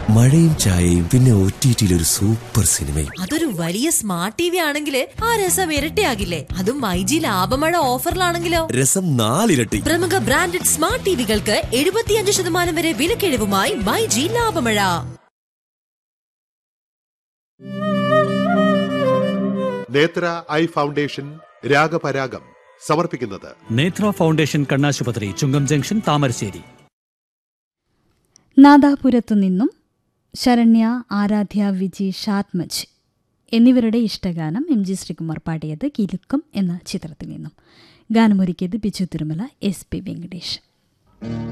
മഴയും ചായയും പിന്നെ ഒ ടി ടിയിൽ ഒരു സൂപ്പർ സിനിമയും അതൊരു വലിയ സ്മാർട്ട് ടി വി ആണെങ്കിൽ ആ രസം ഇരട്ടിയാകില്ലേ അതും മൈജി ലാഭമഴ ഓഫറിലാണെങ്കിലോ രസം നാലിരട്ടി പ്രമുഖ ബ്രാൻഡഡ് സ്മാർട്ട് ടിവികൾക്ക് എഴുപത്തിയഞ്ച് ശതമാനം വരെ വിലക്കിഴിവുമായി മൈജി ലാഭമഴ നേത്ര ഐ ഫൗണ്ടേഷൻ രാഗപരാഗം സമർപ്പിക്കുന്നത് നേത്ര ഫൗണ്ടേഷൻ കണ്ണാശുപത്രി ചുങ്കം ജംഗ്ഷൻ താമരശ്ശേരി നാദാപുരത്തു നിന്നും ശരണ്യ ആരാധ്യ വിജി ഷാത്മജ് എന്നിവരുടെ ഇഷ്ടഗാനം എം ജി ശ്രീകുമാർ പാടിയത് കിലുക്കം എന്ന ചിത്രത്തിൽ നിന്നും ഗാനമൊരുക്കിയത് ബിജു തിരുമല എസ് പി വെങ്കടേഷ്